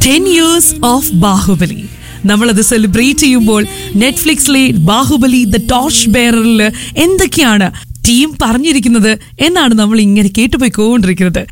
ten years of Baahubali നമ്മളത് celebrate ചെയ്യുമ്പോൾ നെറ്റ്ഫ്ലിക്സിലെ ബാഹുബലി ദ ടോർച്ച് ബെയറിൽ എന്തൊക്കെയാണ് ടീം പറഞ്ഞിരിക്കുന്നത് എന്നാണ് നമ്മൾ ഇങ്ങനെ കേട്ടുപോയിക്കൊണ്ടിരിക്കുന്നത്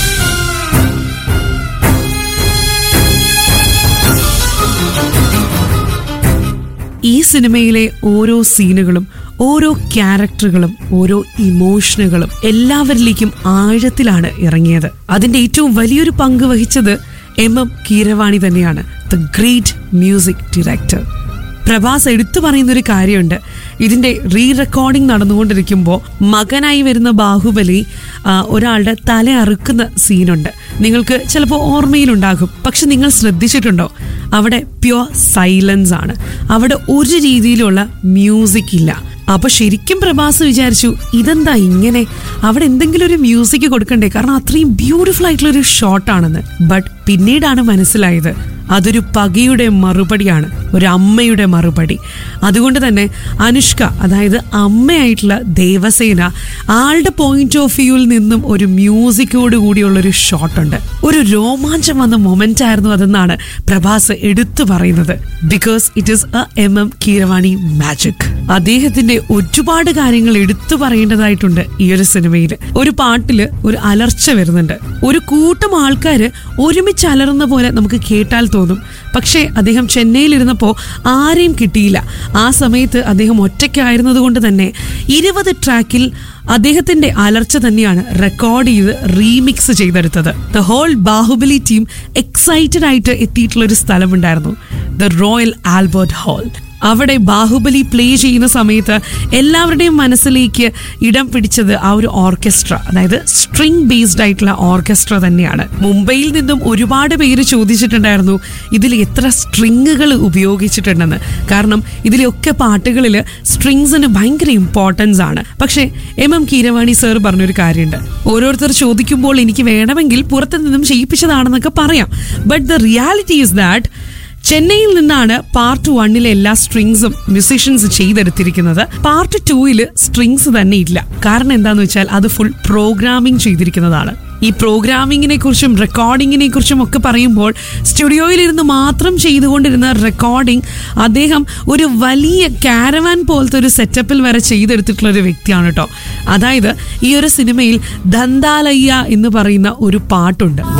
ഈ സിനിമയിലെ ഓരോ സീനുകളും ഓരോ ക്യാരക്ടറുകളും ഓരോ ഇമോഷനുകളും എല്ലാവരിലേക്കും ആഴത്തിലാണ് ഇറങ്ങിയത് അതിന്റെ ഏറ്റവും വലിയൊരു പങ്ക് വഹിച്ചത് എം എം കീരവാണി തന്നെയാണ് the great music director Prabhas എടുത്തു പറയുന്ന ഒരു കാര്യമുണ്ട് ഇതിന്റെ റീ റെക്കോർഡിംഗ് നടന്നുകൊണ്ടിരിക്കുമ്പോൾ മകനായി വരുന്ന ബാഹുബലി ആ, ഒരാളുടെ തല അറുക്കുന്ന സീനുണ്ട് നിങ്ങൾക്ക് ചിലപ്പോൾ ഓർമ്മയിലുണ്ടാകും പക്ഷെ നിങ്ങൾ ശ്രദ്ധിച്ചിട്ടുണ്ടോ അവിടെ പ്യുവർ സൈലൻസ് ആണ് അവിടെ ഒരു രീതിയിലുള്ള മ്യൂസിക് ഇല്ല അപ്പൊ ശരിക്കും പ്രഭാസ് വിചാരിച്ചു ഇതെന്താ ഇങ്ങനെ അവിടെ എന്തെങ്കിലും ഒരു മ്യൂസിക് കൊടുക്കണ്ടേ കാരണം അത്രയും ബ്യൂട്ടിഫുൾ ആയിട്ടുള്ള ഒരു ഷോട്ടാണെന്ന് ബട്ട് പിന്നീടാണ് മനസ്സിലായത് അതൊരു പകയുടെ മറുപടിയാണ് ഒരു അമ്മയുടെ മറുപടി അതുകൊണ്ട് തന്നെ അനുഷ്ക അതായത് അമ്മയായിട്ടുള്ള ദേവസേന ആളുടെ പോയിന്റ് ഓഫ് വ്യൂവിൽ നിന്നും ഒരു മ്യൂസിക്കോട് കൂടിയുള്ള ഒരു ഷോട്ടുണ്ട് ഒരു രോമാഞ്ചം വന്ന മൊമെന്റ് ആയിരുന്നു അതെന്നാണ് പ്രഭാസ് എടുത്തു പറയുന്നത് because it is a M M Keeravani magic അദ്ദേഹത്തിന്റെ ഒരുപാട് കാര്യങ്ങൾ എടുത്തു പറയേണ്ടതായിട്ടുണ്ട് ഈ ഒരു സിനിമയിൽ ഒരു പാട്ടില് ഒരു അലർച്ച വരുന്നുണ്ട് ഒരു കൂട്ടം ആൾക്കാര് ഒരുമിച്ച് അലറുന്ന പോലെ നമുക്ക് കേട്ടാൽ തോന്നും പക്ഷേ അദ്ദേഹം ചെന്നൈയിലിരുന്നപ്പോൾ ആരെയും കിട്ടിയില്ല ആ സമയത്ത് അദ്ദേഹം ഒറ്റയ്ക്കായിരുന്നത് കൊണ്ട് തന്നെ ഇരുപത് ട്രാക്കിൽ അദ്ദേഹത്തിന്റെ അലർച്ച തന്നെയാണ് റെക്കോർഡ് ചെയ്ത് റീമിക്സ് ചെയ്തെടുത്തത് the whole Baahubali team excited ആയിട്ട് എത്തിയിട്ടുള്ള ഒരു സ്ഥലമുണ്ടായിരുന്നു ദ റോയൽ ആൽബർട്ട് ഹാൾ അവിടെ ബാഹുബലി പ്ലേ ചെയ്യുന്ന സമയത്ത് എല്ലാവരുടെയും മനസ്സിലേക്ക് ഇടം പിടിച്ചത് ആ ഒരു ഓർക്കസ്ട്ര അതായത് സ്ട്രിങ് ബേസ്ഡ് ആയിട്ടുള്ള ഓർക്കസ്ട്ര തന്നെയാണ് മുംബൈയിൽ നിന്നും ഒരുപാട് പേര് ചോദിച്ചിട്ടുണ്ടായിരുന്നു ഇതിൽ എത്ര സ്ട്രിങ്ങുകൾ ഉപയോഗിച്ചിട്ടുണ്ടെന്ന് കാരണം ഇതിലൊക്കെ പാട്ടുകളിൽ സ്ട്രിങ്സിന് ഭയങ്കര ഇമ്പോർട്ടൻസ് ആണ് പക്ഷേ എം എം കീരവാണി സർ പറഞ്ഞൊരു കാര്യമുണ്ട് ഓരോരുത്തർ ചോദിക്കുമ്പോൾ എനിക്ക് വേണമെങ്കിൽ പുറത്തു നിന്നും ചെയ്യിപ്പിച്ചതാണെന്നൊക്കെ പറയാം but the reality is that ചെന്നൈയിൽ നിന്നാണ് പാർട്ട് വണ്ണിലെ എല്ലാ സ്ട്രിങ്സും മ്യൂസീഷ്യൻസ് ചെയ്തെടുത്തിരിക്കുന്നത് പാർട്ട് ടൂയില് സ്ട്രിങ്സ് തന്നെ ഇല്ല കാരണം എന്താന്ന് വെച്ചാൽ അത് ഫുൾ പ്രോഗ്രാമിംഗ് ചെയ്തിരിക്കുന്നതാണ് ഈ പ്രോഗ്രാമിങ്ങിനെ കുറിച്ചും റെക്കോർഡിങ്ങിനെ കുറിച്ചും ഒക്കെ പറയുമ്പോൾ സ്റ്റുഡിയോയിലിരുന്ന് മാത്രം ചെയ്തുകൊണ്ടിരുന്ന റെക്കോർഡിംഗ് അദ്ദേഹം ഒരു വലിയ കാരവാൻ പോലത്തെ ഒരു സെറ്റപ്പിൽ വരെ ചെയ്തെടുത്തിട്ടുള്ള ഒരു വ്യക്തിയാണ് കേട്ടോ അതായത് ഈ ഒരു സിനിമയിൽ ദന്താലയ്യ എന്ന് പറയുന്ന ഒരു പാട്ടുണ്ട്